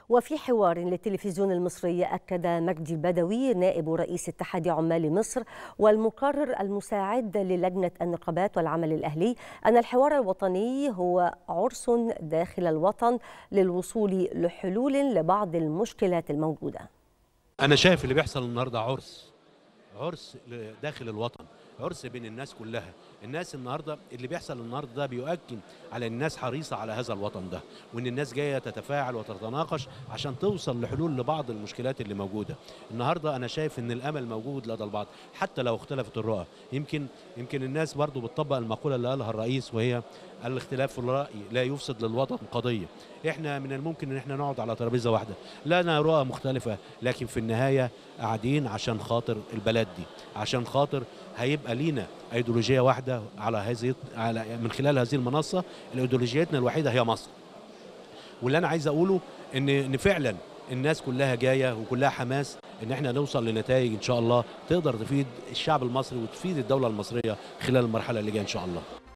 وفي حوار للتلفزيون المصري أكد مجدي البدوي نائب رئيس اتحاد عمال مصر والمقرر المساعد للجنة النقابات والعمل الأهلي أن الحوار الوطني هو عرس داخل الوطن للوصول لحلول لبعض المشكلات الموجودة أنا شايف اللي بيحصل النهاردة عرس عرس داخل الوطن عرس بين الناس كلها الناس النهارده اللي بيحصل النهارده ده بيؤكد على الناس حريصه على هذا الوطن ده وان الناس جايه تتفاعل وتتناقش عشان توصل لحلول لبعض المشكلات اللي موجوده النهارده انا شايف ان الامل موجود لدى البعض حتى لو اختلفت الرؤى يمكن يمكن الناس برضو بتطبق المقوله اللي قالها الرئيس وهي الاختلاف في الراي لا يفسد للوطن قضيه احنا من الممكن ان احنا نقعد على ترابيزه واحده لنا رؤى مختلفه لكن في النهايه قاعدين عشان خاطر البلد دي عشان خاطر هيبقى لينا ايديولوجيه واحده على هذه على من خلال هذه المنصه الايديولوجيتنا الوحيده هي مصر واللي انا عايز اقوله ان ان فعلا الناس كلها جايه وكلها حماس ان احنا نوصل لنتائج ان شاء الله تقدر تفيد الشعب المصري وتفيد الدوله المصريه خلال المرحله اللي جايه ان شاء الله